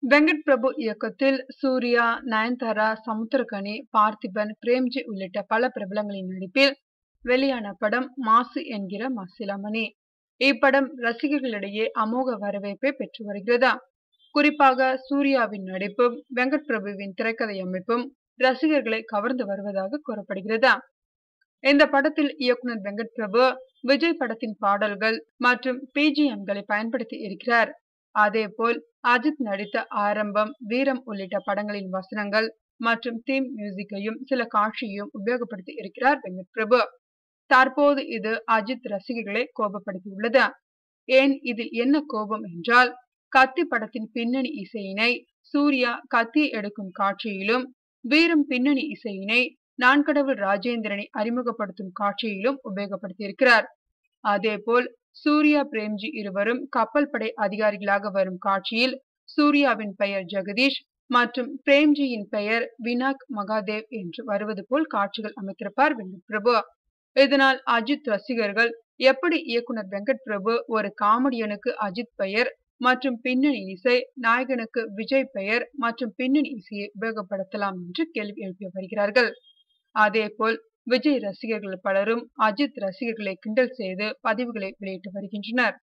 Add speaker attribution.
Speaker 1: வெங்கட் பிரபு இயக்கத்தில் சூர்யா நயன்தாரா சமுத்திரகனி பார்த்திபன் பிரேம்ஜி உள்ளிட்ட பல பிரபலங்களின் நடிப்பில் வெளியான படம் மாசு என்கிற மாசிலாமணி இப்படம் ரசிகர்களிடையே அமோக வரவேற்பை பெற்று வருகிறது குறிப்பாக சூர்யாவின் நடிப்பும் வெங்கட் பிரபுவின் திரைக்கதை அமைப்பும் ரசிகர்களை கவர்ந்து வருவதாக கூறப்படுகிறது இந்த படத்தில் இயக்குனர் வெங்கட் பிரபு விஜய் படத்தின் பாடல்கள் மற்றும் பிஜிஎம்களை பயன்படுத்தி இருக்கிறார் அதேபோல் அஜித் நடித்த ஆரம்பம் வீரம் உள்ளிட்ட படங்களின் வசனங்கள் மற்றும் தீம் மியூசிக்கையும் சில காட்சியையும் உபயோகப்படுத்தி இருக்கிறார் வெங்கட் பிரபு தற்போது இது அஜித் ரசிகர்களை கோபப்படுத்தியுள்ளது ஏன் இதில் என்ன கோபம் என்றால் கத்தி படத்தின் பின்னணி இசையினை சூர்யா கத்தி எடுக்கும் காட்சியிலும் வீரம் பின்னணி இசையினை நான்கடவுள் ராஜேந்திரனை அறிமுகப்படுத்தும் காட்சியிலும் உபயோகப்படுத்தியிருக்கிறார் அதேபோல் சூர்யா பிரேம்ஜி இருவரும் கப்பல் படை அதிகாரிகளாக வரும் காட்சியில் சூர்யாவின் பெயர் ஜெகதீஷ் மற்றும் பிரேம்ஜியின் பெயர் வினாக் மகாதேவ் என்று வருவது போல் காட்சிகள் அமைத்திருப்பார் வெங்கட் பிரபு இதனால் அஜித் ரசிகர்கள் எப்படி இயக்குனர் வெங்கட் பிரபு ஒரு காமெடியனுக்கு அஜித் பெயர் மற்றும் பின்னணி இசை நாயகனுக்கு விஜய் பெயர் மற்றும் பின்னணி இசையை உபயோகப்படுத்தலாம் என்று கேள்வி எழுப்பி வருகிறார்கள் அதேபோல் விஜய் ரசிகர்கள் பலரும் அஜித் ரசிகர்களை கிண்டல் செய்து பதிவுகளை வெளியிட்டு வருகின்றனர்